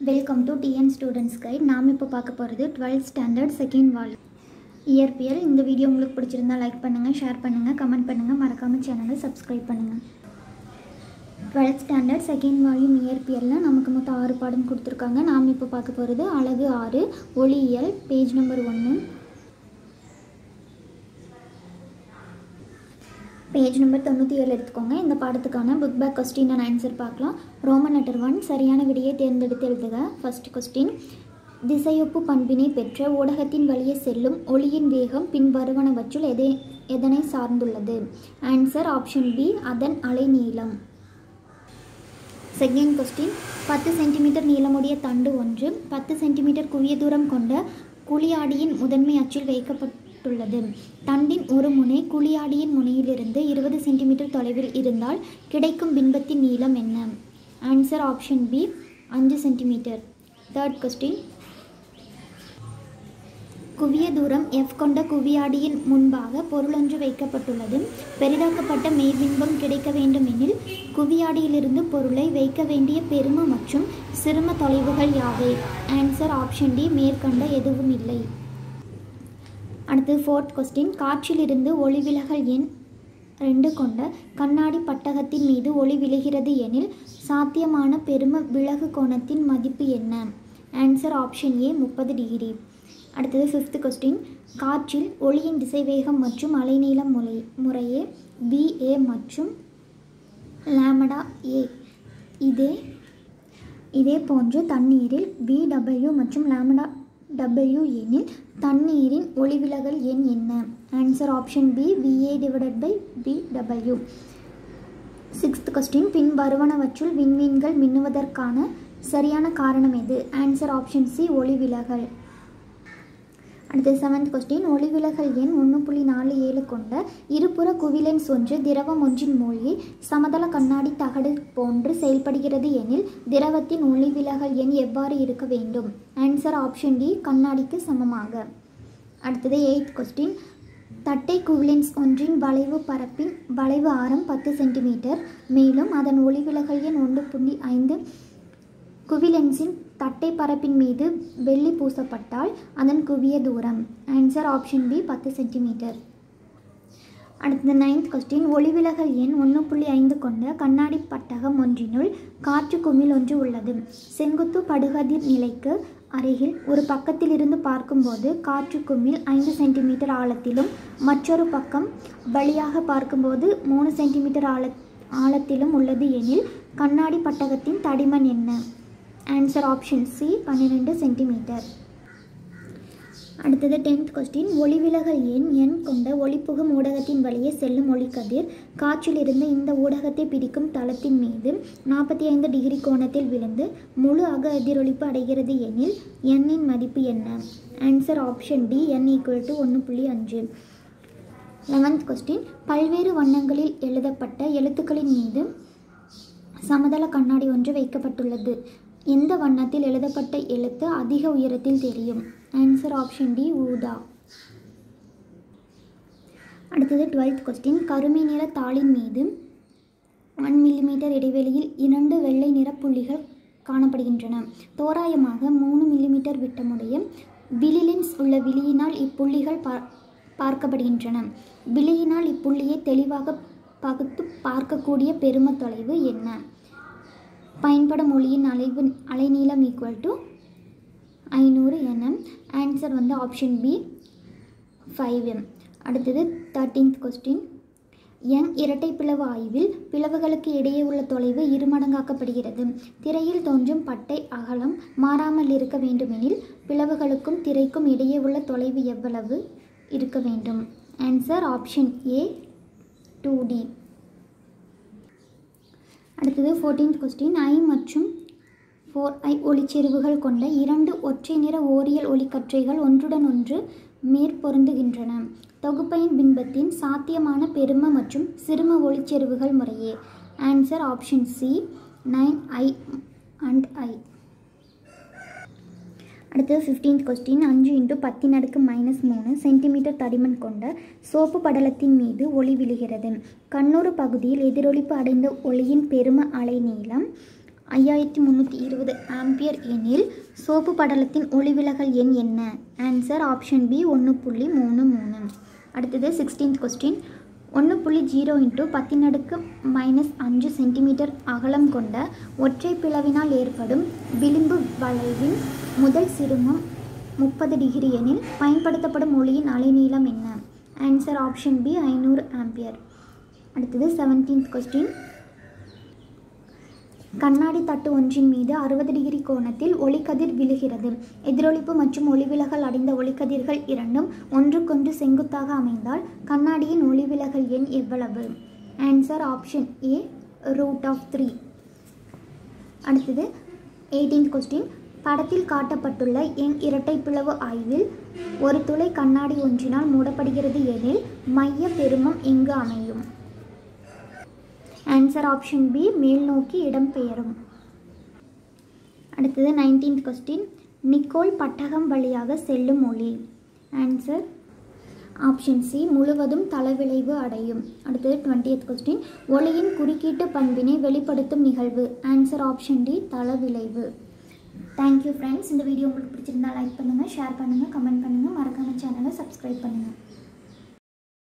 welcome to TN students guide நாம் இப்போ பார்க்க போகிறது டுவெல்த் ஸ்டாண்டர்ட் செகண்ட் வால் இயற்பியல் இந்த வீடியோ உங்களுக்கு பிடிச்சிருந்தா லைக் பண்ணுங்கள் ஷேர் பண்ணுங்கள் கமெண்ட் பண்ணுங்கள் மறக்காமல் சேனலை சப்ஸ்கிரைப் பண்ணுங்கள் டுவெல்த் ஸ்டாண்டர்ட் செகண்ட் வால்யூம் இயற்பியலில் நமக்கு மொத்தம் ஆறு பாடம் கொடுத்துருக்காங்க நாம் இப்போ பார்க்க போகிறது அழகு ஆறு ஒளியியல் பேஜ் நம்பர் ஒன்று பேஜ் நம்பர் தொண்ணூற்றி ஏழு எடுத்துக்கோங்க இந்த பாடத்துக்கான book back question and answer பார்க்கலாம் ரோமன் லெட்டர் ஒன் சரியான விடையை தேர்ந்தெடுத்து எழுதுக ஃபர்ஸ்ட் கொஸ்டின் திசையொப்பு பண்பினை பெற்ற ஊடகத்தின் வழியே செல்லும் ஒளியின் வேகம் பின்வருவனவற்றுள் எதை எதனை சார்ந்துள்ளது ஆன்சர் ஆப்ஷன் பி அதன் அலைநீளம் செகண்ட் கொஸ்டின் பத்து சென்டிமீட்டர் நீளமுடைய தண்டு ஒன்று பத்து சென்டிமீட்டர் குவிய தூரம் கொண்ட குழியாடியின் முதன்மை அச்சில் வைக்கப்பட்டுள்ளது தண்டின் ஒரு முனை குழியாடியின் முனையிலிருந்து இருபது சென்டிமீட்டர் தொலைவில் இருந்தால் கிடைக்கும் பின்பத்தின் நீளம் என்ன ஆன்சர் ஆப்ஷன் பி அஞ்சு சென்டிமீட்டர் தேர்ட் கொஸ்டின் குவிய தூரம் எஃப் கொண்ட குவியாடியின் முன்பாக பொருளொன்று வைக்கப்பட்டுள்ளது பெரிதாக்கப்பட்ட மெய்பின்பம் கிடைக்க வேண்டுமெனில் குவியாடியிலிருந்து பொருளை வைக்க வேண்டிய பெரும மற்றும் சிறும தொலைவுகள் யாவை ஆன்சர் ஆப்ஷன் டி மேற்கண்ட எதுவும் இல்லை அடுத்து ஃபோர்த் கொஸ்டின் காற்றிலிருந்து ஒளிவிலகல் எண் ரெண்டு கொண்ட கண்ணாடி பட்டகத்தின் மீது ஒளி விழுகிறது எனில் சாத்தியமான பெரும விலகு கோணத்தின் மதிப்பு என்ன ஆன்சர் ஆப்ஷன் ஏ முப்பது டிகிரி அடுத்தது ஃபிஃப்த் கொஸ்டின் காற்றில் ஒளியின் திசைவேகம் மற்றும் அலைநீளம் முறை முறையே பிஏ மற்றும் லாமடா ஏ இதே இதே போன்று தண்ணீரில் பிடபிள்யூ மற்றும் லாமடா டபிள்யூ எனில் தண்ணீரின் ஒளிவிலகல் எண் என்ன answer option B VA divided by B W sixth question பின் வருவனவற்றுள் விண்மீன்கள் மின்னுவதற்கான சரியான காரணம் எது ஆன்சர் ஆப்ஷன் சி ஒளிவிலகல் அடுத்து செவன்த் கொஸ்டின் ஒளிவிலகல் எண் ஒன்று புள்ளி நாலு ஏழு கொண்ட இருபுற குவிலென்ஸ் ஒன்று திரவம் ஒன்றின் மூழ்கி சமதள கண்ணாடி தகடு போன்று செயல்படுகிறது எனில் திரவத்தின் ஒளிவிலகல் எண் எவ்வாறு இருக்க வேண்டும் ஆன்சர் ஆப்ஷன் டி கண்ணாடிக்கு சமமாக அடுத்தது எயித் கொஸ்டின் தட்டை குவிலென்ஸ் ஒன்றின் வளைவு பரப்பின் வளைவு ஆரம் பத்து சென்டிமீட்டர் மேலும் அதன் ஒளிவிலகல் எண் ஒன்று புள்ளி ஐந்து குவிலென்ஸின் தட்டை பரப்பின் மீது வெள்ளி பூசப்பட்டால் அதன் குவிய தூரம் ஆன்சர் ஆப்ஷன் பி பத்து சென்டிமீட்டர் அடுத்தது நைன்த் கொஸ்டின் ஒளிவிலகல் எண் ஒன்று புள்ளி ஐந்து கொண்ட கண்ணாடி பட்டகம் ஒன்றினுள் காற்று குமிழ் ஒன்று உள்ளது செங்குத்து படுகதிர் நிலைக்கு அருகில் ஒரு பக்கத்திலிருந்து பார்க்கும்போது காற்று குமிழ் ஐந்து சென்டிமீட்டர் ஆழத்திலும் மற்றொரு பக்கம் வழியாக பார்க்கும்போது மூணு சென்டிமீட்டர் ஆழ ஆழத்திலும் உள்ளது எனில் கண்ணாடி பட்டகத்தின் தடிமன் என்ன ஆன்சர் ஆப்ஷன் சி பன்னிரெண்டு சென்டிமீட்டர் அடுத்தது டென்த் கொஸ்டின் ஒளிவிலகல் எண் எண் கொண்ட ஒளிப்புகும் ஊடகத்தின் வழியே செல்லும் ஒளிக்கதிர் காற்றிலிருந்து இந்த ஊடகத்தை பிடிக்கும் தளத்தின் மீது நாற்பத்தி ஐந்து டிகிரி கோணத்தில் விழுந்து முழு அக எதிரொலிப்பு அடைகிறது எனில் எண்ணின் மதிப்பு என்ன answer option D N equal to ஒன்று புள்ளி அஞ்சு லெவன்த் கொஸ்டின் பல்வேறு வண்ணங்களில் எழுதப்பட்ட எழுத்துக்களின் மீது சமதள கண்ணாடி ஒன்று வைக்கப்பட்டுள்ளது எந்த வண்ணத்தில் எழுதப்பட்ட எழுத்து அதிக உயரத்தில் தெரியும் ஆன்சர் ஆப்ஷன் டி ஊதா அடுத்தது டுவெல்த் கொஸ்டின் கருமை நிற தாளின் மீது ஒன் மில்லிமீட்டர் இடைவெளியில் இரண்டு வெள்ளை நிற புள்ளிகள் காணப்படுகின்றன தோராயமாக மூணு மில்லிமீட்டர் விட்டமுடைய விழிலென்ஸ் உள்ள விழியினால் இப்புள்ளிகள் பா பார்க்கப்படுகின்றன விழியினால் இப்புள்ளியை தெளிவாக பகுத்து பார்க்கக்கூடிய பெரும தொலைவு என்ன பயன்படும் ஒளியின் அலைவு அலைநீளம் ஈக்குவல் டு ஐநூறு என்எம் ஆன்சர் வந்து ஆப்ஷன் பி ஃபைவ் எம் அடுத்தது தேர்ட்டீன்த் கொஸ்டின் யங் இரட்டை பிளவு ஆய்வில் பிளவுகளுக்கு இடையே உள்ள தொலைவு இருமடங்காக்கப்படுகிறது திரையில் தோன்றும் பட்டை அகலம் மாறாமல் இருக்க வேண்டுமெனில் பிளவுகளுக்கும் திரைக்கும் இடையே உள்ள தொலைவு எவ்வளவு இருக்க வேண்டும் answer option A two D அடுத்தது ஃபோர்டீன்த் கொஸ்டின் ஐ மற்றும் ஃபோர் ஐ ஒளிச்செறிவுகள் கொண்ட இரண்டு ஒற்றை நிற ஓரியல் ஒளிக்கற்றைகள் ஒன்றுடன் ஒன்று மேற்பொருந்துகின்றன தொகுப்பையின் பின்பத்தின் சாத்தியமான பெரும மற்றும் சிறும ஒளிச்செறிவுகள் முறையே answer option C nine I and I அடுத்தது ஃபிஃப்டீன்த் கொஸ்டின் அஞ்சு இன்ட்டு பத்தின் அடுக்கு மைனஸ் மூணு சென்டிமீட்டர் தடிமன் கொண்ட சோப்பு படலத்தின் மீது ஒளி விழுகிறது கண்ணூறு பகுதியில் எதிரொலிப்பு அடைந்த ஒளியின் பெரும அலைநீளம் ஐயாயிரத்தி முந்நூற்றி இருபது ஆம்பியர் எனில் சோப்பு படலத்தின் ஒளிவிலகல் எண் என்ன ஆன்சர் ஆப்ஷன் பி ஒன்று புள்ளி மூணு மூணு அடுத்தது சிக்ஸ்டீன்த் கொஸ்டின் ஒன்று புள்ளி ஜீரோ இன்ட்டு பத்தின் அடுக்கு மைனஸ் அஞ்சு சென்டிமீட்டர் அகலம் கொண்ட ஒற்றை பிளவினால் ஏற்படும் விளிம்பு வளைவின் முதல் சிறுமம் முப்பது டிகிரி எனில் பயன்படுத்தப்படும் ஒளியின் அலைநீளம் என்ன ஆன்சர் ஆப்ஷன் பி ஐநூறு ஆம்பியர் அடுத்தது செவன்டீன்த் கொஸ்டின் கண்ணாடி தட்டு ஒன்றின் மீது அறுபது டிகிரி கோணத்தில் ஒளிக்கதிர் விழுகிறது எதிரொளிப்பு மற்றும் ஒளிவிலகல் அடைந்த ஒளிக்கதிர்கள் இரண்டும் ஒன்றுக்கொன்று செங்குத்தாக அமைந்தால் கண்ணாடியின் ஒளிவிலகல் எண் எவ்வளவு answer option A root of three அடுத்தது எயிட்டீன்த் கொஸ்டின் படத்தில் காட்டப்பட்டுள்ள எண் இரட்டை பிளவு ஆய்வில் ஒரு துளை கண்ணாடி ஒன்றினால் மூடப்படுகிறது எனில் மைய பெருமம் எங்கு அமையும் ஆன்சர் ஆப்ஷன் பி மேல் நோக்கி இடம்பெயரும் அடுத்தது நைன்டீன்த் கொஸ்டின் நிக்கோல் பட்டகம் வழியாக செல்லும் ஒளி ஆன்சர் ஆப்ஷன் சி முழுவதும் தளவிளைவு அடையும் அடுத்தது டுவெண்ட்டியத் கொஸ்டின் ஒளியின் குறுக்கீட்டு பண்பினை வெளிப்படுத்தும் நிகழ்வு ஆன்சர் ஆப்ஷன் டி தளவிளைவு தேங்க்யூ ஃப்ரெண்ட்ஸ் இந்த வீடியோ உங்களுக்கு பிடிச்சிருந்தா லைக் பண்ணுங்கள் ஷேர் பண்ணுங்கள் கமெண்ட் பண்ணுங்கள் மறக்காம சேனலை சப்ஸ்கிரைப் பண்ணுங்கள்